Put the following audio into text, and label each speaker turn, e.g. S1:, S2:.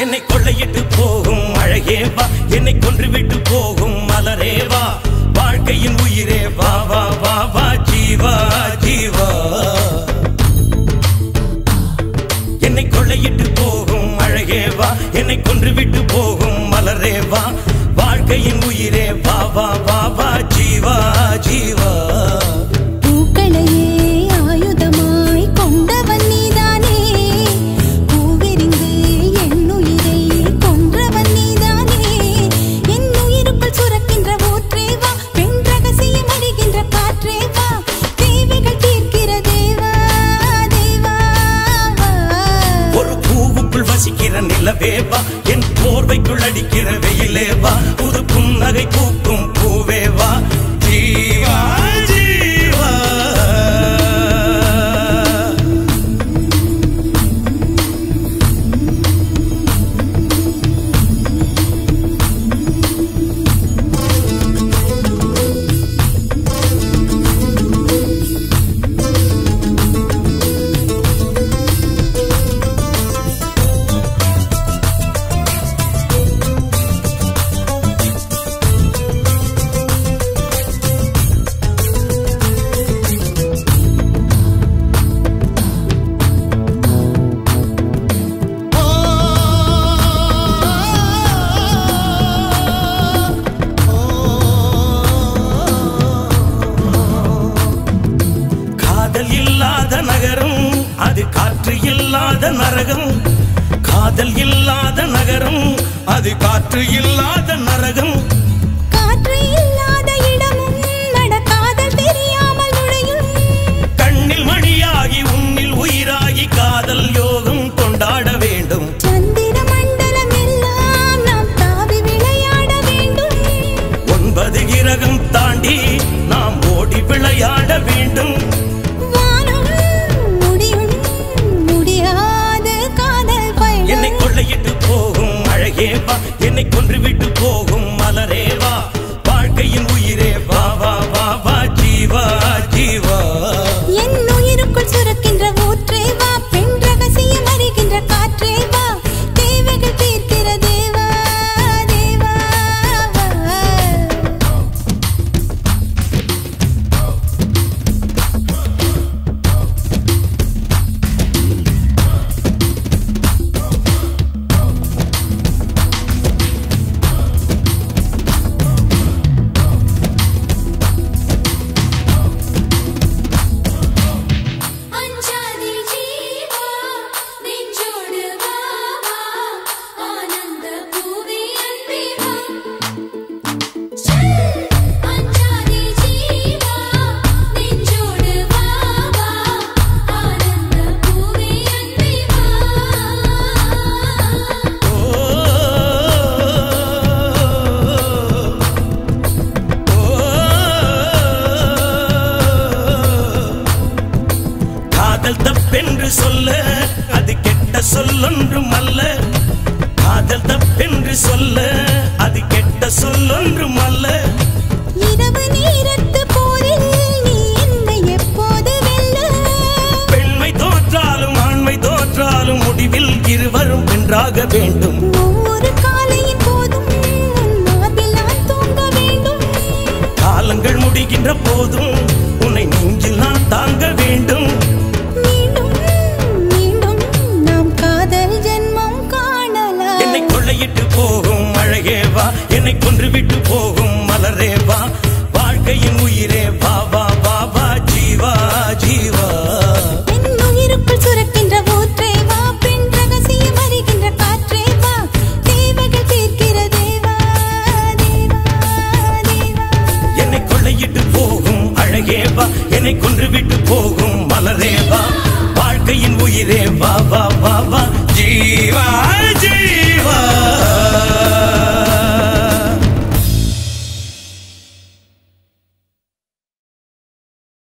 S1: என்னை கொள்ளையிட்டு போகும் அழகே வா என்னை கொன்றுவிட்டு போகும் மலரே வா வாழ்க்கையின் உயிரே வா வா வா வா ஜீவா ஜீவா என்னை கொள்ளையிட்டு போகும் அழகே வா என்னை கொன்றுவிட்டு போகும் மலரே வா வாழ்க்கையின் உயிரே வா வா வா வா ஜீவா ஜீவா
S2: பூக்களையே ஆயுதமாய் கொண்டவன் நீதானே பூவெறிந்து என் உயிரை கொன்றவன் நீதானே என் உயிருக்குள் சுரக்கின்ற ஊற்றே வா பெண் ரகசியம் அறிகின்ற காற்றே வா தேவைகள் தீர்க்கிற தேவா தேவா வா.
S1: ஒரு பூவுக்குள் வசிக்கிற நிலவே வா என் போர்வைக்குள் அடிக்கிற வெயிலே வா புது புன்னகை பூக்கும் பூவே வா ஜீவா ஜீவா காதல் இல்லாத நகரம் அது காற்று இல்லாத நரகம் காதல் இல்லாத நகரம் அது காற்று இல்லாத நரகம்
S2: காற்று இல்லாத இடமும் நடக்காதல் தெரியாமல் நுழையும்
S1: கண்ணில் மணியாகி உன்னில் உயிராகி காதல் யோகம் கொண்டாட வேண்டும்
S2: சந்திர மண்டலம் எல்லாம் நாம் தாவி விளையாட வேண்டும்
S1: ஒன்பது கிரகம் தாண்டி நாம் ஓடி விளையாட வேண்டும்
S2: வானம் முடியும் முடியாத காதல்
S1: என்னை
S2: பயணம்
S1: கொள்ளையிட்டு போகும் அழகே வா என்னை கொன்றுவிட்டு போகும் மலரே வா வாழ்க்கையின் உயிரே வா வா வா வா ஜீவா ஜீவா
S2: என் உயிருக்குள் சுரக்கின்ற ஊற்றே வா பெண் ரகசியம் அறிகின்ற காற்றே வா தேவைகள் தீர்க்கிற தேவா தேவா வா.
S3: அஞ்சாதி ஜீவா நெஞ்சோடு வா வா ஆனந்த பூவே அன்பே வா அஞ்சாதி ஜீவா நெஞ்சோடு வா வா ஆனந்த பூவே அன்பே வா
S1: ஓ, ஓ. காதல் தப்பென்று சொல்ல அது கெட்ட சொல்லொன்றும் அல்ல காதல் தப்பென்று சொல்ல அது கெட்ட சொல்லொன்றும் அல்ல
S2: இரவு நேரத்து போரில் நீ என்னை எப்போது வெல்ல
S1: பெண்மை தோற்றாலும் ஆண்மை தோற்றாலும் முடிவில் இருவரும் வென்றாக வேண்டும்
S2: ஒவ்வொரு காலையின் போதும் உன் மார்பில் நான் தூங்க வேண்டும்
S1: காலங்கள் முடிகின்ற போதும் உன்னை நெஞ்சில் நான் தாங்க வேண்டும்
S2: மீண்டும் மீண்டும் நாம் காதல் ஜென்மம் காணலாம்
S1: என்னை கொள்ளையிட்டு போகும் அழகே வா என்னை கொன்றுவிட்டு போகும் மலரே வா வாழ்க்கையின் உயிரே வா வா வா வா ஜீவா ஜீவா
S2: என் உயிருக்குள் சுரக்கின்ற ஊற்றே வா பெண் ரகசியம் அறிகின்ற காற்றே வா தேவைகள் தீர்க்கிற தேவா தேவா தேவா
S1: என்னை கொள்ளையிட்டு போகும் அழகே வா என்னை கொன்றுவிட்டு போகும் மலரே வா வாழ்க்கையின் உயிரே வா வா வா வா ஜீவா